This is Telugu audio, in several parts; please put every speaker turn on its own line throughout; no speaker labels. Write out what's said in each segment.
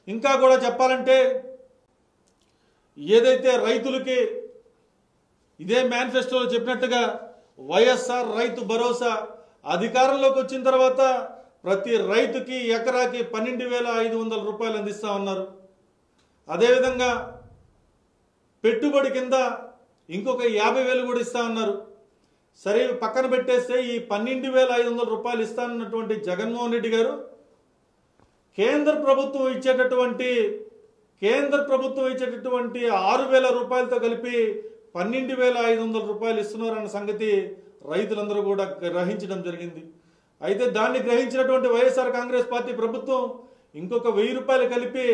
ఇంకా కూడా చెప్పాలంటే ఏదైతే రైతులకి ఇదే మేనిఫెస్టోలో చెప్పినట్టుగా వైఎస్ఆర్ రైతు భరోసా అధికారంలోకి వచ్చిన తర్వాత ప్రతి రైతుకి ఎకరాకి పన్నెండు వేల ఐదు వందల రూపాయలు అందిస్తా ఉన్నారు అదేవిధంగా పెట్టుబడి కింద ఇంకొక యాభై వేలు కూడా ఇస్తా ఉన్నారు సరే ఇవి పక్కన పెట్టేస్తే ఈ పన్నెండు వేల ఐదు వందల రూపాయలు ఇస్తానన్నటువంటి జగన్మోహన్ రెడ్డి గారు కేంద్ర ప్రభుత్వం ఇచ్చేటటువంటి కేంద్ర ప్రభుత్వం ఇచ్చేటటువంటి ఆరు వేల రూపాయలతో కలిపి పన్నెండు వేల ఐదు వందల రూపాయలు ఇస్తున్నారన్న సంగతి రైతులందరూ కూడా గ్రహించడం జరిగింది అయితే దాన్ని గ్రహించినటువంటి వైఎస్ఆర్ కాంగ్రెస్ పార్టీ ప్రభుత్వం ఇంకొక వెయ్యి రూపాయలు కలిపి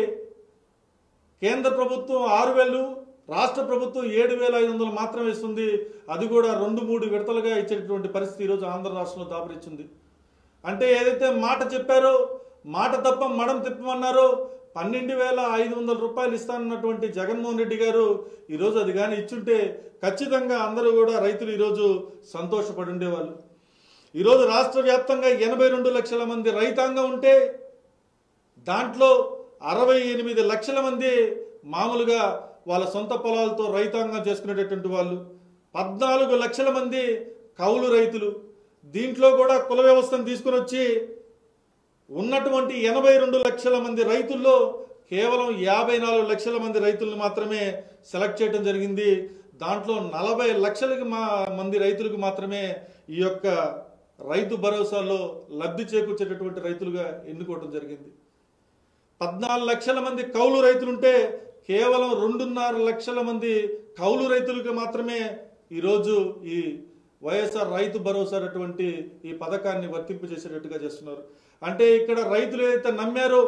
కేంద్ర ప్రభుత్వం ఆరు వేలు రాష్ట్ర ప్రభుత్వం ఏడు వేల ఐదు వందలు మాత్రమే ఇస్తుంది అది కూడా రెండు మూడు విడతలుగా ఇచ్చేటటువంటి పరిస్థితి ఈరోజు ఆంధ్ర రాష్ట్రంలో దాపరిచింది అంటే ఏదైతే మాట చెప్పారో మాట తప్ప మడం తిప్పమన్నారో పన్నెండు వేల ఐదు వందల రూపాయలు ఇస్తానన్నటువంటి జగన్మోహన్ రెడ్డి గారు ఈరోజు అది కానీ ఇచ్చుంటే ఖచ్చితంగా అందరూ కూడా రైతులు ఈరోజు సంతోషపడి ఉండేవాళ్ళు ఈరోజు రాష్ట్ర వ్యాప్తంగా ఎనభై రెండు లక్షల మంది రైతాంగం ఉంటే దాంట్లో అరవై ఎనిమిది లక్షల మంది మామూలుగా వాళ్ళ సొంత పొలాలతో రైతాంగం చేసుకునేటటువంటి వాళ్ళు పద్నాలుగు లక్షల మంది కౌలు రైతులు దీంట్లో కూడా కుల వ్యవస్థను తీసుకుని వచ్చి ఉన్నటువంటి ఎనభై రెండు లక్షల మంది రైతుల్లో కేవలం యాభై నాలుగు లక్షల మంది రైతులను మాత్రమే సెలెక్ట్ చేయడం జరిగింది దాంట్లో నలభై లక్షలకి మా మంది రైతులకు మాత్రమే ఈ యొక్క రైతు భరోసాలో లబ్ధి చేకూర్చేటటువంటి రైతులుగా ఎన్నుకోవడం జరిగింది పద్నాలుగు లక్షల మంది కౌలు రైతులుంటే కేవలం రెండున్నర లక్షల మంది కౌలు రైతులకు మాత్రమే ఈరోజు ఈ వైఎస్ఆర్ రైతు భరోసా అటువంటి ఈ పథకాన్ని వర్తింపజేసేటట్టుగా చేస్తున్నారు అంటే ఇక్కడ రైతులు ఏదైతే నమ్మారో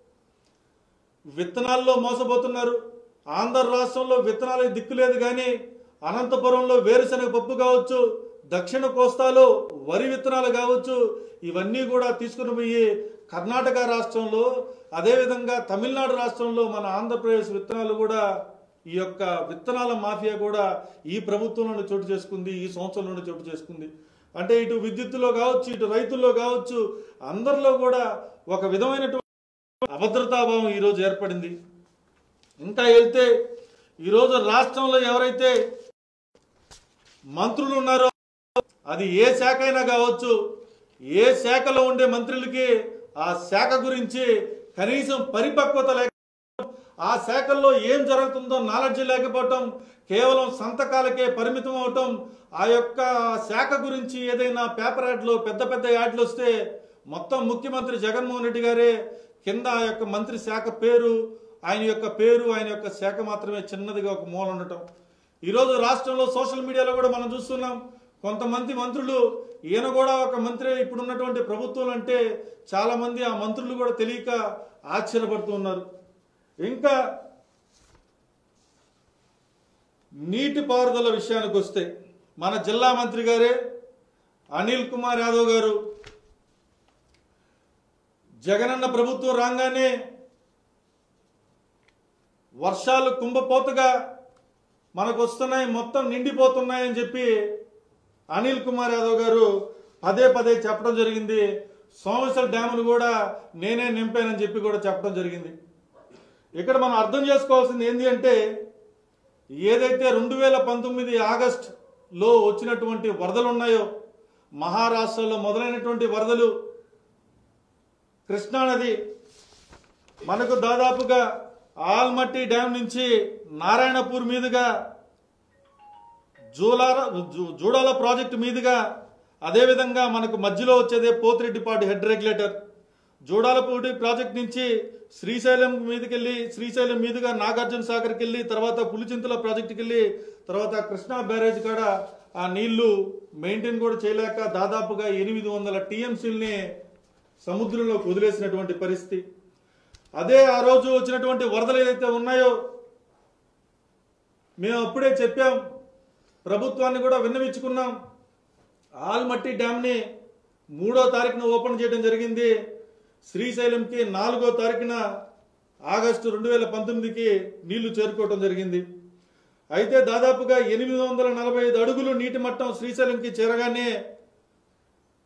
విత్తనాల్లో మోసపోతున్నారు ఆంధ్ర రాష్ట్రంలో విత్తనాలకు దిక్కు లేదు కానీ అనంతపురంలో వేరుశనగ పప్పు కావచ్చు దక్షిణ కోస్తాలో వరి విత్తనాలు కావచ్చు ఇవన్నీ కూడా తీసుకుని పోయి కర్ణాటక రాష్ట్రంలో అదేవిధంగా తమిళనాడు రాష్ట్రంలో మన ఆంధ్రప్రదేశ్ విత్తనాలు కూడా ఈ యొక్క విత్తనాల మాఫియా కూడా ఈ ప్రభుత్వంలోనే చోటు చేసుకుంది ఈ సంవత్సరంలోనే చోటు చేసుకుంది అంటే ఇటు విద్యుత్తులో కావచ్చు ఇటు రైతుల్లో కావచ్చు అందరిలో కూడా ఒక విధమైనటువంటి అభద్రతాభావం ఈరోజు ఏర్పడింది ఇంకా వెళ్తే ఈరోజు రాష్ట్రంలో ఎవరైతే మంత్రులు ఉన్నారో అది ఏ శాఖ అయినా కావచ్చు ఏ శాఖలో ఉండే మంత్రులకి ఆ శాఖ గురించి కనీసం పరిపక్వత లేక ఆ శాఖల్లో ఏం జరుగుతుందో నాలెడ్జ్ లేకపోవటం కేవలం సంతకాలకే పరిమితం అవటం ఆ యొక్క శాఖ గురించి ఏదైనా పేపర్ యాడ్లో పెద్ద పెద్ద యాడ్లు వస్తే మొత్తం ముఖ్యమంత్రి జగన్మోహన్ రెడ్డి గారే కింద ఆ యొక్క మంత్రి శాఖ పేరు ఆయన యొక్క పేరు ఆయన యొక్క శాఖ మాత్రమే చిన్నదిగా ఒక మూల ఉండటం ఈరోజు రాష్ట్రంలో సోషల్ మీడియాలో కూడా మనం చూస్తున్నాం కొంతమంది మంత్రులు ఈయన కూడా ఒక మంత్రి ఇప్పుడు ఉన్నటువంటి ప్రభుత్వం అంటే చాలా మంది ఆ మంత్రులు కూడా తెలియక ఆశ్చర్యపడుతూ ఉన్నారు ఇంకా నీటిపారుదల విషయానికి వస్తే మన జిల్లా మంత్రి గారే అనిల్ కుమార్ యాదవ్ గారు జగనన్న ప్రభుత్వం రాగానే వర్షాలు కుంభపోతగా మనకు వస్తున్నాయి మొత్తం నిండిపోతున్నాయని చెప్పి అనిల్ కుమార్ యాదవ్ గారు పదే పదే చెప్పడం జరిగింది సోమేశ్వర డ్యామును కూడా నేనే నింపానని చెప్పి కూడా చెప్పడం జరిగింది ఇక్కడ మనం అర్థం చేసుకోవాల్సింది ఏంటి అంటే ఏదైతే రెండు వేల పంతొమ్మిది ఆగస్టులో వచ్చినటువంటి వరదలు ఉన్నాయో మహారాష్ట్రలో మొదలైనటువంటి వరదలు కృష్ణానది మనకు దాదాపుగా ఆల్మట్టి డ్యాం నుంచి నారాయణపూర్ మీదుగా జూలార జూ- జూడాల ప్రాజెక్టు మీదుగా అదేవిధంగా మనకు మధ్యలో వచ్చేదే Pothireddipati head regulator Judalapudi project నుంచి శ్రీశైలం మీదకెళ్ళి శ్రీశైలం మీదుగా నాగార్జున సాగర్కి వెళ్ళి తర్వాత పులిచింతల ప్రాజెక్టుకి వెళ్ళి తర్వాత కృష్ణా బ్యారేజ్ కాడ ఆ నీళ్లు మెయింటైన్ కూడా చేయలేక దాదాపుగా ఎనిమిది వందల టీఎంసీలని సముద్రంలోకి వదిలేసినటువంటి పరిస్థితి అదే ఆ రోజు వచ్చినటువంటి వరదలు ఏదైతే ఉన్నాయో మేము అప్పుడే చెప్పాం ప్రభుత్వాన్ని కూడా విన్నవించుకున్నాం ఆల్మట్టి డ్యామ్ని మూడో తారీఖున ఓపెన్ చేయడం జరిగింది శ్రీశైలంకి నాలుగో తారీఖున ఆగస్టు రెండు వేల పంతొమ్మిదికి నీళ్లు చేరుకోవడం జరిగింది అయితే దాదాపుగా ఎనిమిది వందల నలభై ఐదు అడుగులు నీటి మట్టం శ్రీశైలంకి చేరగానే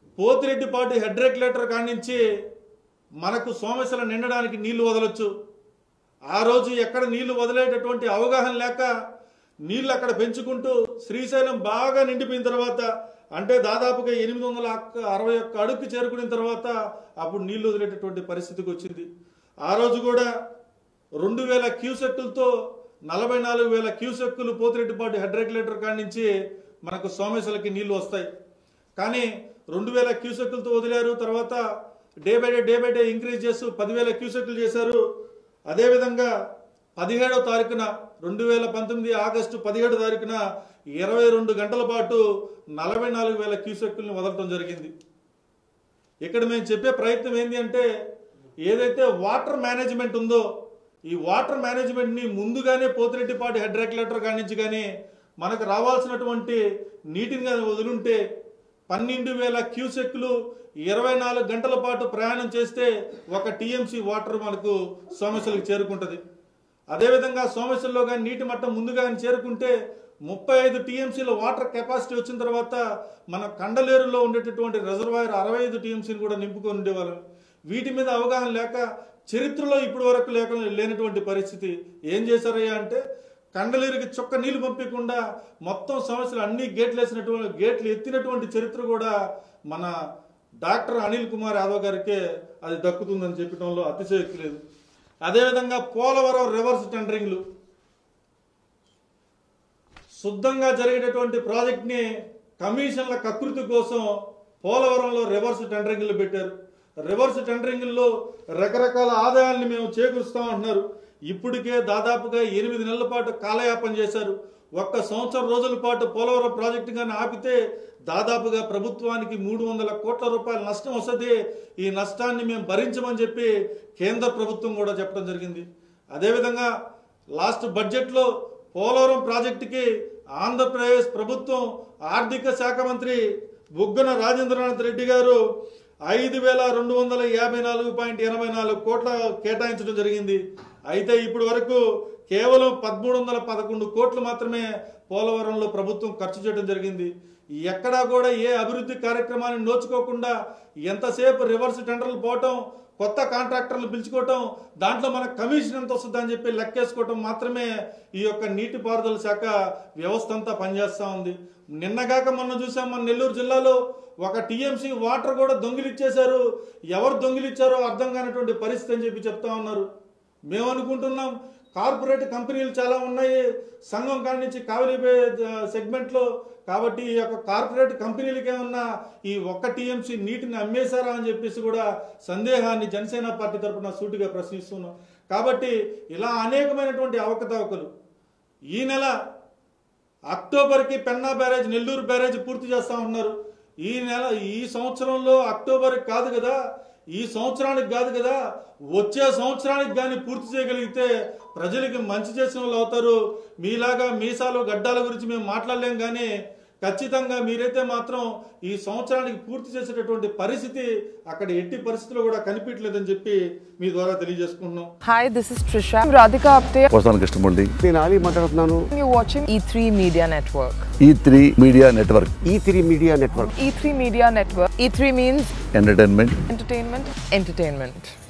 పోతిరెడ్డిపాటి హెడ్ రెగ్యులేటర్ కాడి నుంచి మనకు సోమేశ్వరం నిండడానికి నీళ్లు వదలొచ్చు ఆ రోజు ఎక్కడ నీళ్లు వదిలేటటువంటి అవగాహన లేక నీళ్లు అక్కడ పెంచుకుంటూ శ్రీశైలం బాగా నిండిపోయిన తర్వాత అంటే దాదాపుగా ఎనిమిది వందల అక్క- అరవై ఒక్క అడుగుకి చేరుకున్న తర్వాత అప్పుడు నీళ్లు వదిలేటటువంటి పరిస్థితికి వచ్చింది ఆ రోజు కూడా రెండు వేల క్యూసెక్కులతో నలభై నాలుగు వేల క్యూసెక్కులు పోతిరెడ్డిపాటి హెడ్ రెగ్యులేటర్ కాడి నుంచి మనకు సోమేశ్వరకి నీళ్లు వస్తాయి కానీ రెండు వేల క్యూసెక్కులతో వదిలారు తర్వాత day by day day by day increase చేస్తూ పదివేల క్యూసెక్కులు చేశారు అదేవిధంగా పదిహేడో తారీఖున రెండు వేల పంతొమ్మిది ఆగస్టు పదిహేడు తారీఖున ఇరవై రెండు గంటల పాటు నలభై నాలుగు వేల క్యూసెక్కుల్ని వదలటం జరిగింది ఇక్కడ మేము చెప్పే ప్రయత్నం ఏంటి అంటే ఏదైతే వాటర్ మేనేజ్మెంట్ ఉందో ఈ వాటర్ మేనేజ్మెంట్ని ముందుగానే పోతిరెడ్డిపాటి హెడ్ రెగ్యులేటర్ కాడి నుంచి కానీ మనకు రావాల్సినటువంటి నీటిని కానీ వదులుంటే పన్నెండు వేల క్యూసెక్లు ఇరవై నాలుగు గంటల పాటు ప్రయాణం చేస్తే ఒక టీఎంసీ వాటర్ మనకు సోమశలకు చేరుకుంటుంది అదేవిధంగా సోమశల్లో కానీ నీటి మట్టం ముందుగా కానీ చేరుకుంటే ముప్పై ఐదు టీఎంసీల వాటర్ కెపాసిటీ వచ్చిన తర్వాత మన కండలేరులో ఉండేటటువంటి రిజర్వాయర్ అరవై ఐదు టీఎంసీని కూడా నింపుకొని ఉండేవాళ్ళం వీటి మీద అవగాహన లేక చరిత్రలో ఇప్పటి వరకు లేక లేనటువంటి పరిస్థితి ఏం చేశారయ్యా అంటే కండలేరుకి చొక్క నీళ్లు పంపించకుండా మొత్తం సమస్యలు అన్ని గేట్లు వేసినటువంటి గేట్లు ఎత్తినటువంటి చరిత్ర కూడా మన డాక్టర్ అనిల్ కుమార్ యాదవ్ గారికే అది దక్కుతుందని చెప్పడంలో అతిశయోక్తి లేదు అదేవిధంగా పోలవరం రివర్స్ టెండరింగ్లు శుద్ధంగా జరిగేటటువంటి ప్రాజెక్ట్ని కమిషన్ల కకృతి కోసం పోలవరంలో రివర్స్ టెండరింగ్లు పెట్టారు రివర్స్ టెండరింగ్లో రకరకాల ఆదాయాల్ని మేము చేకూరుస్తాం అంటున్నారు ఇప్పటికే దాదాపుగా ఎనిమిది నెలల పాటు కాలయాపన చేశారు ఒక్క సంవత్సరం రోజుల పాటు పోలవరం ప్రాజెక్టు కానీ ఆపితే దాదాపుగా ప్రభుత్వానికి మూడు వందల కోట్ల రూపాయల నష్టం వస్తుంది ఈ నష్టాన్ని మేము భరించమని చెప్పి కేంద్ర ప్రభుత్వం కూడా చెప్పడం జరిగింది అదేవిధంగా లాస్ట్ బడ్జెట్లో పోలవరం ప్రాజెక్టుకి ఆంధ్రప్రదేశ్ ప్రభుత్వం ఆర్థిక శాఖ మంత్రి బుగ్గన రాజేంద్రనాథ్ రెడ్డి గారు ఐదు వేల రెండు వందల యాభై నాలుగు పాయింట్ ఎనభై నాలుగు కోట్ల కేటాయించడం జరిగింది అయితే ఇప్పటి వరకు కేవలం పదమూడు వందల పదకొండు కోట్లు మాత్రమే పోలవరంలో ప్రభుత్వం ఖర్చు చేయడం జరిగింది ఎక్కడా కూడా ఏ అభివృద్ధి కార్యక్రమాన్ని నోచుకోకుండా ఎంతసేపు రివర్స్ టెండర్లు పోవటం కొత్త కాంట్రాక్టర్లు పిలుచుకోవటం దాంట్లో మనకు కమిషన్ ఎంత వస్తుందని చెప్పి లెక్కేసుకోవటం మాత్రమే ఈ యొక్క నీటిపారుదల శాఖ వ్యవస్థ అంతా పనిచేస్తూ ఉంది నిన్నగాక మొన్న చూసాం మన నెల్లూరు జిల్లాలో ఒక టీఎంసీ వాటర్ కూడా దొంగిలిచ్చేశారు ఎవరు దొంగిలిచ్చారో అర్థం కానటువంటి పరిస్థితి అని చెప్పి చెప్తా ఉన్నారు మేము అనుకుంటున్నాం కార్పొరేట్ కంపెనీలు చాలా ఉన్నాయి సంఘం కాడి నుంచి కావలిపే సెగ్మెంట్లో కాబట్టి ఈ యొక్క కార్పొరేట్ కంపెనీలకి ఏమన్నా ఈ ఒక్క టీఎంసీ నీటిని అమ్మేశారా అని చెప్పేసి కూడా సందేహాన్ని జనసేన పార్టీ తరపున సూటిగా ప్రశ్నిస్తున్నాం కాబట్టి ఇలా అనేకమైనటువంటి అవకతవకలు ఈ నెల అక్టోబర్కి పెన్నా బ్యారేజ్ నెల్లూరు బ్యారేజ్ పూర్తి చేస్తా ఉన్నారు ఈ నెల ఈ సంవత్సరంలో అక్టోబర్కి కాదు కదా ఈ సంవత్సరానికి కాదు కదా వచ్చే సంవత్సరానికి కానీ పూర్తి చేయగలిగితే ప్రజలకి మంచి చేసిన వాళ్ళు అవుతారు మీలాగా మీసాలు గడ్డాల గురించి మేము మాట్లాడలేం కానీ ఖచ్చితంగా మీరైతే మాత్రం ఈ సంవత్సరానికి పూర్తి చేసేటటువంటి పరిస్థితి అక్కడ ఎట్టి పరిస్థితుల్లో కూడా కనిపించలేదని చెప్పి మీ ద్వారా తెలియజేసుకుంటున్నాం
Hi, this is Trisha. I'm Radhika Apte.
వస్తాను కృష్ణమూర్తి
నేను ఆలీ మాట్లాడుతున్నాను
You're watching E3 Media Network.
E three media network
E three media network
E3 Media Network. E3 means
entertainment
entertainment, entertainment.